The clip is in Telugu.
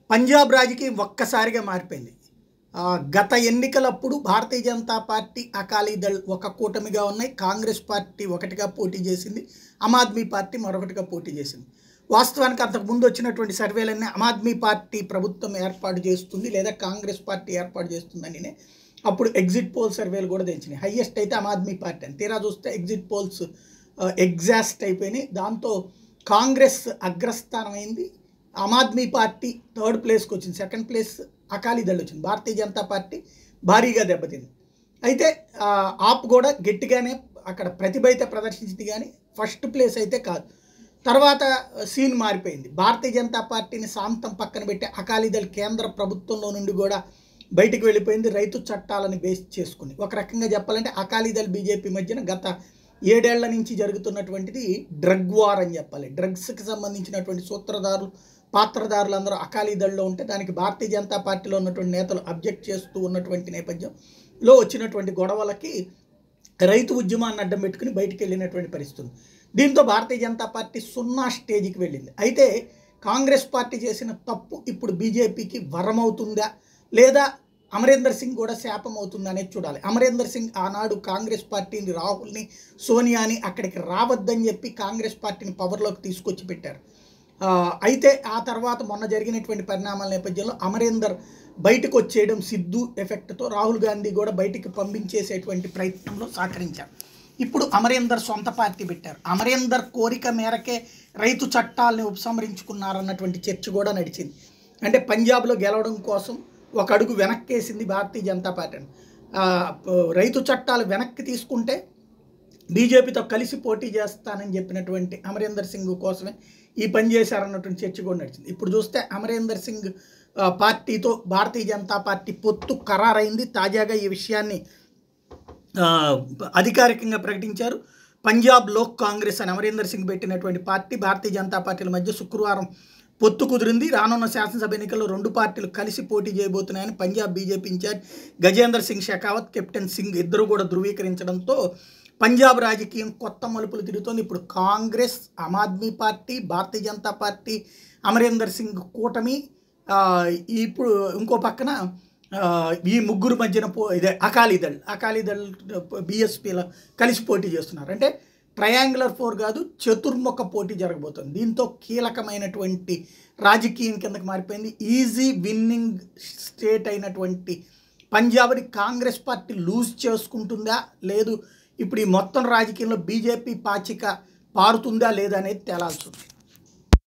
పంజాబ్ రాజకీయం ఒక్కసారిగా మారిపోయింది ఆ, గత ఎన్నికలప్పుడు భారతీయ జనతా పార్టీ అకాలీదళ్ ఒక కూటమిగా ఉన్నాయి కాంగ్రెస్ పార్టీ ఒకటిగా పోటీ చేసింది ఆమ్ ఆద్మీ పార్టీ మరొకటిగా పోటీ చేసింది వాస్తవానికి అంతకు ముందు వచ్చినటువంటి సర్వేలన్నీ ఆమ్ ఆద్మీ పార్టీ ప్రభుత్వం ఏర్పాటు చేస్తుంది లేదా కాంగ్రెస్ పార్టీ ఏర్పాటు చేస్తుందని అప్పుడు ఎగ్జిట్ పోల్ సర్వేలు కూడా తెచ్చినాయి హయ్యెస్ట్ అయితే ఆమ్ ఆద్మీ పార్టీ అని తీరా చూస్తే ఎగ్జిట్ పోల్స్ ఎగ్జాస్ట్ అయిపోయినాయి దాంతో కాంగ్రెస్ అగ్రస్థానం అయింది ఆమ్ ఆద్మీ పార్టీ థర్డ్ ప్లేస్కి వచ్చింది సెకండ్ ప్లేస్ అకాలీదళ్ వచ్చింది భారతీయ జనతా పార్టీ భారీగా దెబ్బతింది అయితే ఆ, ఆప్ కూడా గట్టిగానే అక్కడ ప్రతిభ అయితే ప్రదర్శించింది కానీ ఫస్ట్ ప్లేస్ అయితే కాదు తర్వాత సీన్ మారిపోయింది భారతీయ జనతా పార్టీని శాంతం పక్కన పెట్టి అకాలీదళ్ కేంద్ర ప్రభుత్వంలో నుండి కూడా బయటికి వెళ్ళిపోయింది రైతు చట్టాలను బేస్ చేసుకుని ఒక రకంగా చెప్పాలంటే అకాలీదళ్ బీజేపీ మధ్యన గత ఏడేళ్ల నుంచి జరుగుతున్నటువంటిది డ్రగ్ వార్ అని చెప్పాలి డ్రగ్స్కి సంబంధించినటువంటి సూత్రధారులు పాత్రధారులు అందరూ అకాలీదళ్లో ఉంటే దానికి భారతీయ జనతా పార్టీలో ఉన్నటువంటి నేతలు అబ్జెక్ట్ చేస్తూ ఉన్నటువంటి నేపథ్యంలో వచ్చినటువంటి గొడవలకి రైతు ఉద్యమాన్ని అడ్డం పెట్టుకుని బయటికి వెళ్ళినటువంటి పరిస్థితి ఉంది దీంతో భారతీయ జనతా పార్టీ సున్నా స్టేజ్కి వెళ్ళింది అయితే కాంగ్రెస్ పార్టీ చేసిన తప్పు ఇప్పుడు బీజేపీకి వరం అవుతుందా లేదా అమరేందర్ సింగ్ కూడా శాపం అవుతుందా అనేది చూడాలి అమరేందర్ సింగ్ ఆనాడు కాంగ్రెస్ పార్టీని రాహుల్ని సోనియాని అక్కడికి రావద్దని చెప్పి కాంగ్రెస్ పార్టీని పవర్లోకి తీసుకొచ్చి పెట్టారు ఆ, అయితే ఆ తర్వాత మొన్న జరిగినటువంటి పరిణామాల నేపథ్యంలో అమరేందర్ బయటకు వచ్చేయడం సిద్ధు ఎఫెక్ట్తో రాహుల్ గాంధీ కూడా బయటికి పంపించేసేటువంటి ప్రయత్నంలో సహకరించారు ఇప్పుడు అమరేందర్ సొంత పార్టీ పెట్టారు అమరేందర్ కోరిక మేరకే రైతు చట్టాలని ఉపసంహరించుకున్నారన్నటువంటి చర్చ కూడా నడిచింది అంటే పంజాబ్లో గెలవడం కోసం ఒక అడుగు వెనక్కేసింది భారతీయ జనతా పార్టీని ఆ, రైతు చట్టాలు వెనక్కి తీసుకుంటే బీజేపీతో కలిసి పోటీ చేస్తానని చెప్పినటువంటి అమరేందర్ సింగ్ కోసమే ఈ పని చేశారన్నటువంటి చర్చ కూడా నడిచింది ఇప్పుడు చూస్తే అమరేందర్ సింగ్ ఆ, పార్టీతో భారతీయ జనతా పార్టీ పొత్తు ఖరారైంది తాజాగా ఈ విషయాన్ని ఆ, అధికారికంగా ప్రకటించారు పంజాబ్ లోక్ కాంగ్రెస్ అని అమరీందర్ సింగ్ పెట్టినటువంటి పార్టీ భారతీయ జనతా పార్టీల మధ్య శుక్రవారం పొత్తు కుదిరింది రానున్న శాసనసభ ఎన్నికల్లో రెండు పార్టీలు కలిసి పోటీ చేయబోతున్నాయని Punjab BJP incharge Gajendra Singh Shekhawat captain Singh ఇద్దరు కూడా ధృవీకరించడంతో పంజాబ్ రాజకీయం కొత్త మలుపులు తిరుగుతోంది ఇప్పుడు కాంగ్రెస్ ఆమ్ ఆద్మీ పార్టీ భారతీయ జనతా పార్టీ అమరీందర్ సింగ్ కూటమి ఆ, ఇప్పుడు ఇంకో పక్కన ఆ, ఈ ముగ్గురు మధ్యన పో ఇదే అకాలీదళ్ అకాలీదళ్ బీఎస్పీల కలిసి పోటీ చేస్తున్నారు అంటే ట్రయాంగులర్ ఫోర్ కాదు చతుర్ముఖ పోటీ జరగబోతుంది దీంతో కీలకమైనటువంటి రాజకీయం కిందకి మారిపోయింది ఈజీ విన్నింగ్ స్టేట్ అయినటువంటి పంజాబ్ని కాంగ్రెస్ పార్టీ లూజ్ చేసుకుంటుందా లేదు ఇప్పుడు ఈ మొత్తం రాజకీయంలో బీజేపీ పాచిక పారుతుందా లేదా అనేది తేలాల్సి ఉంది